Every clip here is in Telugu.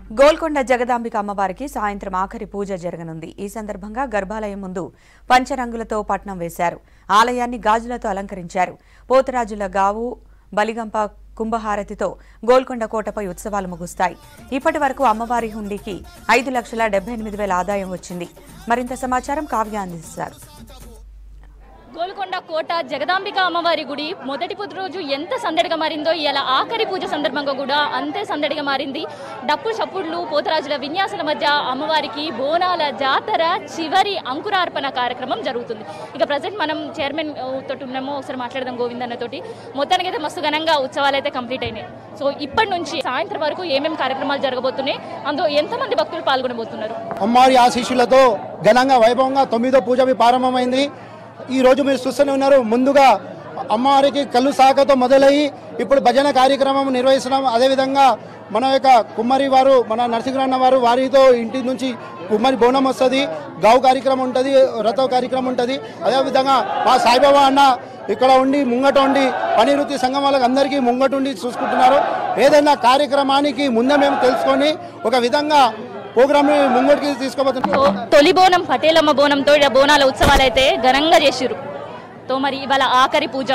గోల్కొండ జగదాంబిక అమ్మవారికి సాయంత్రం ఆఖరి పూజ జరగనుంది ఈ సందర్భంగా గర్భాలయం ముందు పంచరంగులతో పట్నం వేశారు ఆలయాన్ని గాజులతో అలంకరించారు పోతరాజుల గావు బలిగంప కుంభహారతితో గోల్కొండ కోటపై ఉత్సవాలు ముగుస్తాయి ఇప్పటి వరకు అమ్మవారి హుండీకి ఐదు లక్షల డెబ్బై ఎనిమిది వేల ఆదాయం వచ్చింది మరింత సమాచారం కావ్య అందిస్తారు గోల్కొండ కోట జగదాంబిక అమ్మవారి గుడి మొదటి పొద్దు రోజు ఎంత సందడిగా మారిందో ఇలా ఆఖరి పూజ సందర్భంగా కూడా అంతే సందడిగా మారింది డప్పు చప్పుళ్ళు పోతరాజుల విన్యాసాల మధ్య అమ్మవారికి బోనాల జాతర చివరి అంకురార్పణ కార్యక్రమం జరుగుతుంది ఇక ప్రజెంట్ మనం చైర్మన్ ఆ, తోటి ఉన్నాము ఒకసారి మాట్లాడదాం గోవిందన్న తోటి మొత్తానికి అయితే మస్తు ఘనంగా ఉత్సవాలు అయితే కంప్లీట్ అయినాయి సో ఇప్పటి నుంచి సాయంత్రం వరకు ఏమేమి కార్యక్రమాలు జరగబోతున్నాయి అందులో ఎంతమంది భక్తులు పాల్గొనబోతున్నారు అమ్మవారి ఆశీస్సులతో ఘనంగా వైభవంగా తొమ్మిదో పూజ ప్రారంభమైంది ఈ రోజు మీరు చూస్తూనే ఉన్నారు ముందుగా అమ్మవారికి కళ్ళు సాకతో మొదలయ్యి ఇప్పుడు భజన కార్యక్రమం నిర్వహిస్తున్నాం అదేవిధంగా మన యొక్క కుమ్మరి వారు మన నరసింహరన్న వారు వారితో ఇంటి నుంచి కుమ్మరి బోనం వస్తుంది గావు కార్యక్రమం ఉంటుంది రథ కార్యక్రమం ఉంటుంది అదేవిధంగా మా సాయిబాబా అన్న ఇక్కడ ఉండి ముంగట ఉండి పని వృత్తి సంఘం వాళ్ళకి అందరికీ ముంగట ఉండి చూసుకుంటున్నారు ఏదైనా కార్యక్రమానికి ముందే మేము తెలుసుకొని ఒక విధంగా ప్రోగ్రామ్ ముంగటికి తీసుకోబోతున్నాం సో తొలి బోనం పటేలమ్మ బోనంతో ఈడ బోనాల ఉత్సవాలు అయితే ఘనంగా చేసిరు తో మరి ఇవాళ ఆఖరి పూజ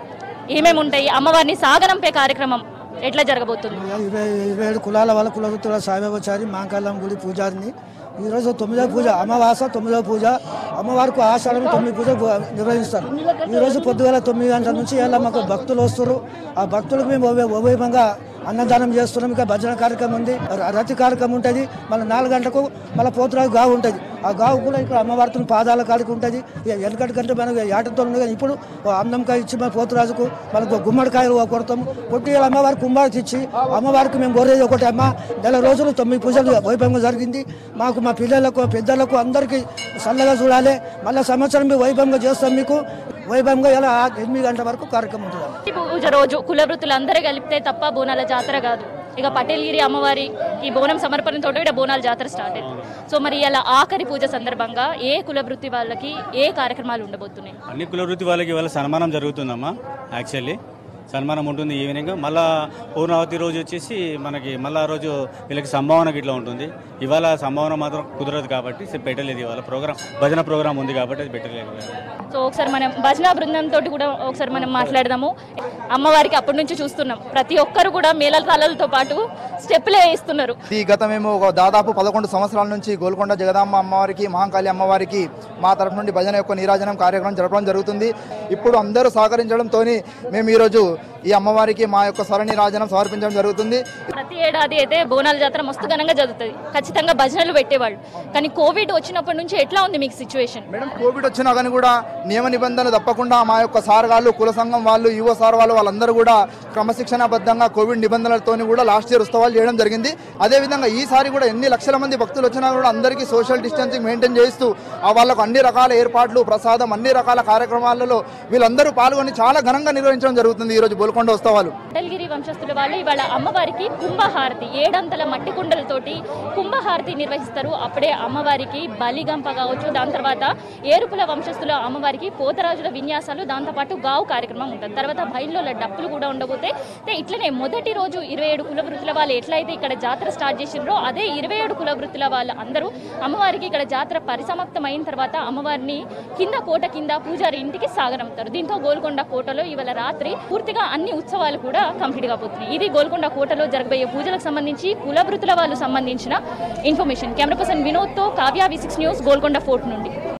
ఏమేమి ఉంటాయి అమ్మవారిని సాగనంపే కార్యక్రమం ఎట్లా జరగబోతుంది ఇరవై ఇరవై ఏడు కులాల వాళ్ళ కులవృత్తుల సాయిబాబాచారి మాంకాళం గుడి పూజారిని ఈరోజు తొమ్మిదవ పూజ అమావాస తొమ్మిదవ పూజ అమ్మవారికి ఆషాఢం తొమ్మిది పూజ పు- నిర్వహిస్తారు ఈరోజు పొద్దుగల తొమ్మిది గంటల నుంచి ఇలా మాకు భక్తులు వస్తారు ఆ భక్తులకు మేము వైభ- వైభవంగా అన్నదానం చేస్తున్నాం ఇంకా భజన కార్యక్రమం ఉంది ర- రతి కార్యక్రమం ఉంటుంది మళ్ళీ నాలుగు గంటలకు మళ్ళీ పోతురాజు గావు ఉంటుంది ఆ గావు కూడా ఇక్కడ అమ్మవారితో పాదాల కాడికి ఉంటుంది వెనకటి కంటే మనకు ఏటతో ఉంది కానీ ఇప్పుడు ఓ అందంకాయ ఇచ్చి మన పోతురాజుకు మనకు గుమ్మడికాయలు కొడతాం కొట్టి ఇలా అమ్మవారికి కుంభానికి ఇచ్చి అమ్మవారికి మేము కోరేది ఒకటి అమ్మ నెల రోజులు తొమ్మిది పూజలు వైభవంగా జరిగింది మాకు మా పిల్లలకు పెద్దలకు అందరికీ చల్లగా చూడాలి మళ్ళీ సంవత్సరం మేము వైభవంగా చేస్తాం మీకు వైభవంగా ఇలా ఎనిమిది గంటల వరకు కార్యక్రమం ఉంటుంది ఈ పూజ రోజు కులవృత్తులు అందరూ కలిపితే తప్ప బోనాల జాతర కాదు ఇక పటేల్గిరి అమ్మవారి ఈ బోనం సమర్పణతో ఇక్కడ బోనాల జాతర స్టార్ట్ అయింది సో మరి ఇలా ఆఖరి పూజ సందర్భంగా ఏ కులవృత్తి వాళ్ళకి ఏ కార్యక్రమాలు ఉండబోతున్నాయి అన్ని కుల వృత్తి వాళ్ళకి ఇవాళ సన్మానం జరుగుతుందమ్మా యాక్చువల్లీ సన్మానం ఉంటుంది ఈవినింగ్ మళ్ళా పూర్ణావతి రోజు వచ్చేసి మనకి మళ్ళా ఆ రోజు వీళ్ళకి సంభావన ఇట్లా ఉంటుంది ఇవాళ సంభావన మాత్రం కుదరదు కాబట్టి సే- పెట్టలేదు ఇవాళ ప్రోగ్రామ్ భజన ప్రోగ్రామ్ ఉంది కాబట్టి అది పెట్టలేదు సో ఒకసారి మనం భజన బృందం తోటి కూడా ఒకసారి మనం మాట్లాడదాము అమ్మవారికి అప్పటి నుంచి చూస్తున్నాం ప్రతి ఒక్కరు కూడా మేళ తాళాలతో పాటు స్టెప్పులే వేస్తున్నారు ఈ గత మేము ఒక దాదాపు పదకొండు సంవత్సరాల నుంచి గోల్కొండ జగదాంబ అమ్మవారికి మహాకాళి అమ్మవారికి మా తరఫు నుండి భజన యొక్క నీరాజనం కార్యక్రమం జరపడం జరుగుతుంది ఇప్పుడు అందరూ సహకరించడంతో మేము ఈరోజు ఈ అమ్మవారికి మా యొక్క స్వరనీరాజనం సమర్పించడం జరుగుతుంది ప్రతి ఏడాది అయితే బోనాల జాతర మస్తు ఘనంగా జరుగుతుంది ఖచ్చితంగా భజనలు పెట్టేవాళ్ళు కానీ కోవిడ్ వచ్చినప్పటి నుంచి ఎట్లా ఉంది మీకు సిచ్యువేషన్ మేడం కోవిడ్ వచ్చినా కానీ కూడా నియమ నిబంధనలు తప్పకుండా మా యొక్క సార్ వాళ్ళు కుల సంఘం వాళ్ళు యువ సార్ వాళ్ళు వాళ్ళందరూ కూడా క్రమశిక్షణాబద్ధంగా కోవిడ్ నిబంధనలతో కూడా లాస్ట్ ఇయర్ ఉత్సవాలు చేయడం జరిగింది అదేవిధంగా ఈసారి కూడా ఎన్ని లక్షల మంది భక్తులు వచ్చినా కూడా అందరికీ సోషల్ డిస్టెన్సింగ్ మెయింటైన్ చేస్తూ ఆ వాళ్ళకు అన్ని రకాల ఏర్పాట్లు ప్రసాదం అన్ని రకాల కార్యక్రమాలలో వీళ్ళందరూ పాల్గొని చాలా ఘనంగా నిర్వహించడం జరుగుతుంది ఈ రోజు బోల్కొండ ఉత్సవాలు అటల్గిరి వంశస్థుల వాళ్ళు ఇవాళ అమ్మవారికి కుంభహారతి ఏడంతల మట్టి కుండలతోటి కుంభహారతి నిర్వహిస్తారు అప్పుడే అమ్మవారికి బలిగంప కావచ్చు దాని తర్వాత ఏరుపుల వంశస్థుల అమ్మవారికి పోతరాజుల విన్యాసాలు దాంతోపాటు గావు కార్యక్రమం ఉంటుంది తర్వాత బయలులో డప్పులు కూడా ఉండబోతే అయితే ఇట్లనే మొదటి రోజు ఇరవై ఏడు కుల వృత్తుల వాళ్ళు ఎట్లయితే ఇక్కడ జాతర స్టార్ట్ చేసిండ్రో అదే ఇరవై ఏడు కుల వృత్తుల వాళ్ళు అందరూ అమ్మవారికి ఇక్కడ జాతర పరిసమాప్తం అయిన తర్వాత అమ్మవారిని కింద కోట కింద పూజారి ఇంటికి సాగనంపుతారు దీంతో గోల్కొండ కోటలో ఇవాళ రాత్రి పూర్తిగా అన్ని ఉత్సవాలు కూడా కంప్లీట్ కాబోతున్నాయి ఇది గోల్కొండ కోటలో జరగబోయే పూజలకు సంబంధించి కుల వృత్తుల వాళ్ళు సంబంధించిన ఇన్ఫర్మేషన్ కెమెరా పర్సన్ వినోద్తో Kavya V six news Golconda fort నుండి